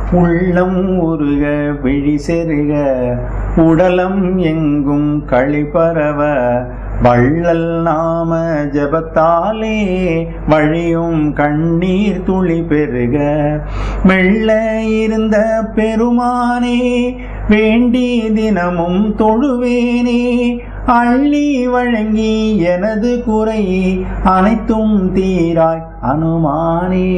உள்ளம் உருக விழி செருக உடலம் எங்கும் களிபரவ வள்ளல் நாம ஜபத்தாலே வழியும் கண்ணீர் துளி பெருக மெல்ல இருந்த பெருமானே வேண்டி தினமும் தொழுவேனே அள்ளி வழங்கி எனது குறை அனைத்தும் தீராய் அனுமானே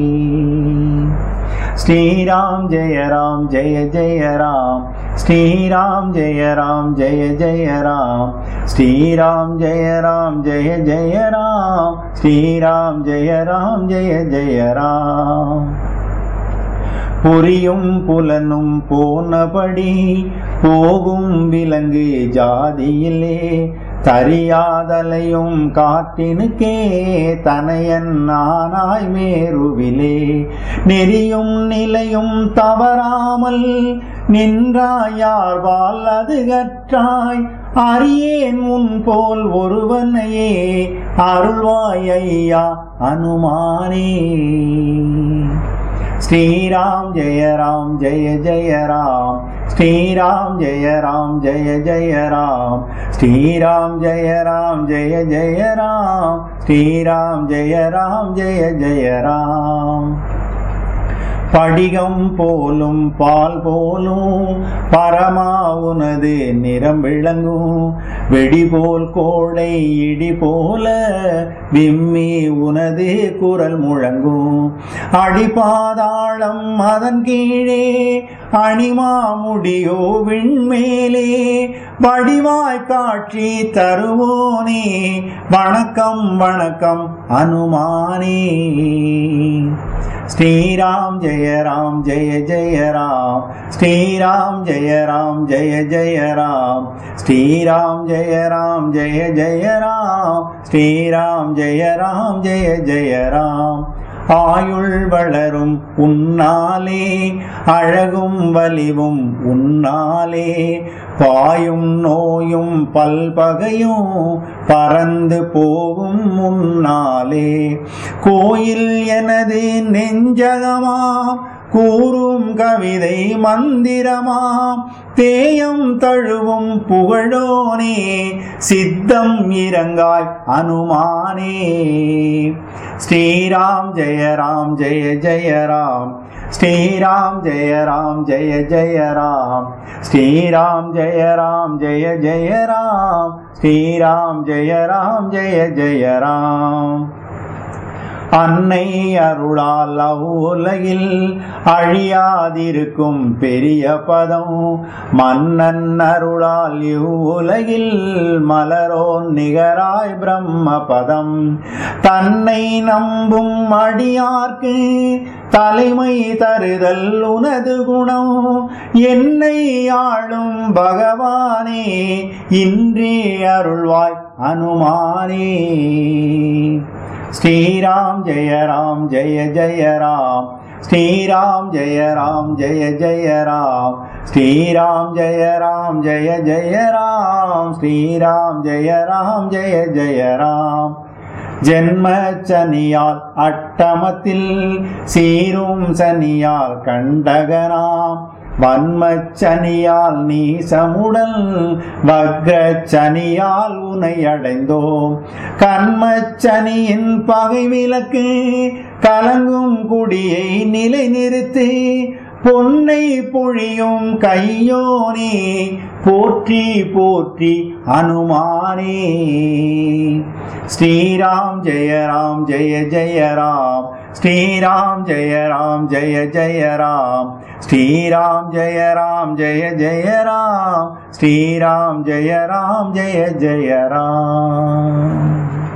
ஸ்ரீராம் ஜெய ராம் ஜெய ஜெய ராம் ஸ்ரீராம் ஜெய ராம் ஜெய ஜெய ராம் ஸ்ரீராம் ஜெய ராம் ஜெய ஜெய ராம் ஸ்ரீராம் ஜெய ராம் ஜெய ஜெய ராம் புரியும் புலனும் போனபடி போகும் விலங்கு ஜாதியிலே தரியாதலையும் காட்டினுக்கே தனையன் நானாய் மேருவிலே நெறியும் நிலையும் தவறாமல் நின்றாயார் வாழ் அது கற்றாய் அறியேன் உன் போல் ஒருவனையே அருள்வாய் ஐயா அனுமானே ஸ்ரீராம் ஜெய ராம் ஜெய ஜெய ராம் ஸ்ரீராம் ஜெய ராம் ஜெய ஜெய ராம் ஸ்ரீராம் ஜெய ராம் ஜெய ஜெய ராம் ஸ்ரீராம் ஜெய ராம் ஜெய ஜெய ராம் படிகம் போலும் பால் போலும் பரமா உனது நிறம் விளங்கும் வெடி போல் கோடை இடி போல விம்மி உனது குரல் முழங்கும் அடிபாதாளம் அதன் கீழே அணிமா முடியோ விண்மேலே வடிவாய் காட்சி தருவோனே வணக்கம் வணக்கம் அனுமானே ஸ்ரீராம் ஜெய ராம் ஜெய ஜெய ராம் ஸ்ரீராம் ஜெய ராம் ஜெய ஜெய ராம் ஸ்ரீராம் ஜெய ராம் ஜெய ஜெய ராம் ஸ்ரீராம் ஜெய ராம் ஜெய ஜெய ராம் ஆயுள் வளரும் உன்னாலே அழகும் வலிவும் உன்னாலே பாயும் நோயும் பல்பகையும் பறந்து போகும் முன்னாலே கோயில் எனது நெஞ்சகமாம் கூறும் கவிதை மந்திரமாம் தேயம் தழுவும் புகழோனே சித்தம் இறங்காய் அனுமானே ஸ்ரீராம் ஜெய ராம் ஜெய ஜெய ராம் ஸ்ரீராம் ஜெய ராம் ஜெய ஜெய ராம் ஸ்ரீராம் ஜெய ராம் ஜெய ஜெய ராம் ஸ்ரீராம் ஜெய ராம் ஜெய ஜெய ராம் அன்னை அருளால் அவ்வுலகில் அழியாதிருக்கும் பெரிய பதம் மன்னன் அருளால் இவ்வுலகில் மலரோன் நிகராய் பிரம்ம பதம் தன்னை நம்பும் அடியார்க்கு தலைமை தருதல் உனது குணம் என்னை ஆளும் பகவானே இன்றே அருள்வாய் அனுமானே ஸ்ரீராம் ஜெய ராம் ஜெய ஜெய ராம் ஸ்ரீராம் ஜெய ராம் ஜெய ஜெய ராம் ஸ்ரீராம் ஜெய ராம் ஜெய ஜெய ராம் ஸ்ரீராம் ஜெய ராம் ஜெய ஜெய ராம் ஜென்ம சனியால் அட்டமத்தில் சீரும் சனியால் கண்டகனாம் வன்மச்சனியால் நீசமுடல் வக்ரச்சனியால் உனை அடைந்தோம் கண்மச்சனியின் பகை விலக்கு கலங்கும் குடியை நிலை நிறுத்தி பொன்னை பொழியும் கையோனே போற்றி போற்றி அனுமானே ஸ்ரீராம் ஜெய ராம் ஜெய ஜெய ராம் ஸ்ரீராம் ஜெய ராம் ஜெய ஜெய ராம் ஸ்ரீராம் ஜெய ராம் ஜெய ஜெய ராம் ஸ்ரீராம் ஜெய ராம் ஜெய ஜெய ராம்